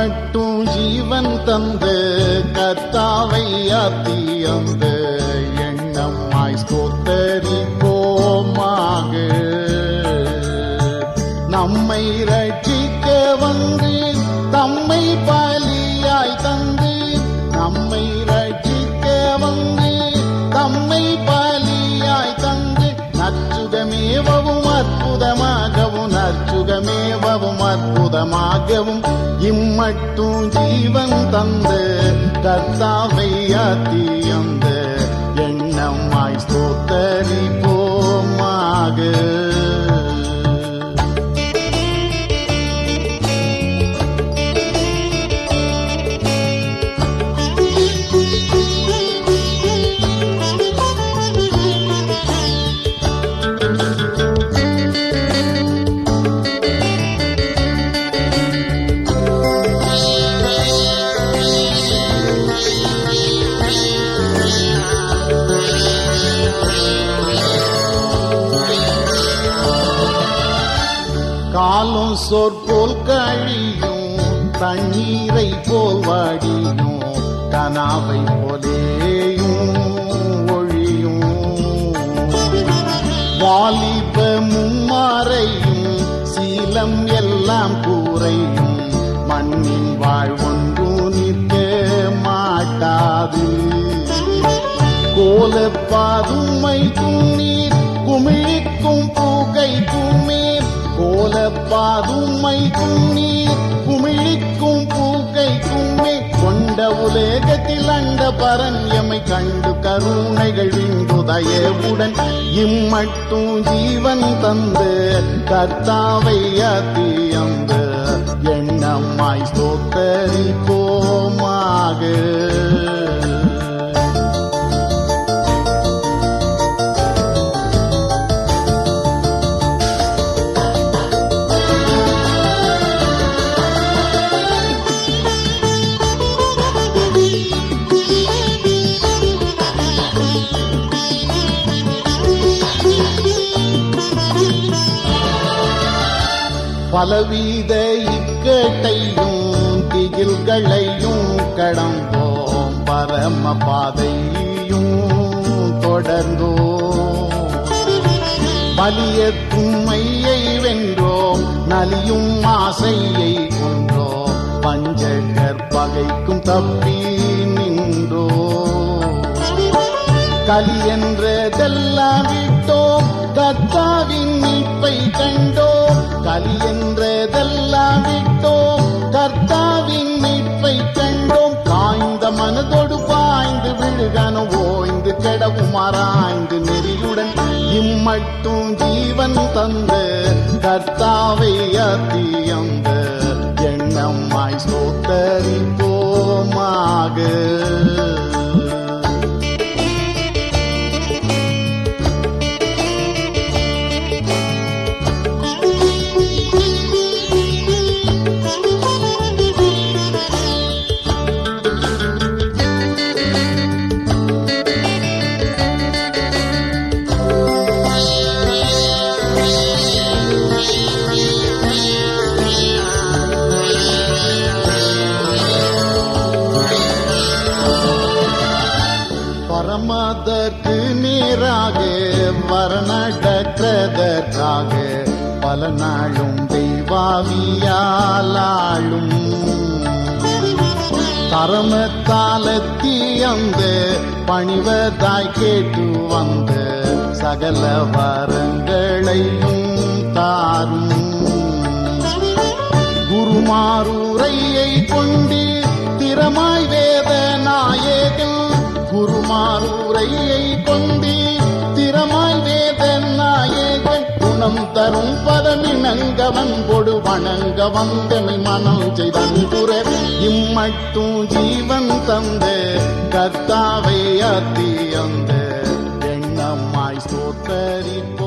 இம்மட்டும் ஜீவன் தந்து கர்த்தாவை அத்தியந்து எண்ணமாய் ஸ்தோத்தரிப்போமாக நம்மை ரட்சிக்க வந்து தம்மை பலியாய் தந்து நம்மை ரட்சிக்க வந்து தம்மை பலியாய் தந்து நற்சுகமேவவும் அற்புதமாகவும் நற்சுகமேவவும் அற்புதமாகவும் இம்மட்டும் ஜீவன் தந்து கர்த்தாவை அத்தியந்த எண்ணமாய் ஸ்தோத்தரிப்போமாக காலும் சொற்போல் கழியும் தண்ணீரை போல் வாடியும் கனாவை போலேயும் ஒழியும் வாலிப மும்மாறையும் சீலம் எல்லாம் கூரையும் மண்ணின் வாழ்வொன்று நிற்க மாட்டாது கோலப்பாதுமை குன்னீர் குமிழிக்கும் புகை குமீர் கோலப்பாதுமை குன்னீர் குமிழிக்கும் புகை குமே கொண்ட உலகத்தில் அண்ட பரண்யமை கண்டு கருணைகள் விண்டுதயவுடன் இம்மட்டும் ஜீவன் தந்து கர்த்தாவை அத்தியந்து எண்ணமாய் ஸ்தோத்தரிப்போமாக பலவித இக்கட்டையும் திகில்களையும் கடந்தோம் பரம பாதையும் தொடர்ந்தோம் பலிய தும்மையை வென்றோம் நலியும் ஆசையை கொன்றோம் பஞ்சகர் பகைக்கும் தப்பி நின்றோம் கலி என்றதெல்லாம் விட்டோம் கர்த்தாவின் மீட்பை கண்டோம் கலி என்றதெல்லாம் விட்டோம் கர்த்தாவின் மீட்பை கண்டோம் காய்ந்த மனதோடு பாய்ந்து விழுகன ஓய்ந்து கெடவும் ஆராய்ந்து நெறியுடன் இம்மட்டும் ஜீவன் தந்து கர்த்தாவை அத்தியந்த எண்ணமாய் சோத்தரிப்போமாக பரமதற்கு நேராக வரணடக்கிறதற்காக பல நாளும் தெய்வாவியாலும் தரமத்தாலத்தி அந்த பணிவதாய் கேட்டு வந்த சகல வரங்களையும் தாரும் குருமாரூரையை கொண்டு திறமாய் வேத நாயகன் குருமாரூரையை கொண்டு திறமாய் வேத நாயகன் குணம் தரும் பதமிணங்கவன் கொடு வணங்க வந்தமை மனம் செய்தன்புற இம்மட்டும் ஜீவன் தந்த கர்த்தாவை அத்தி அந்த எண்ணமாய் ஸ்தோத்தரிப்போ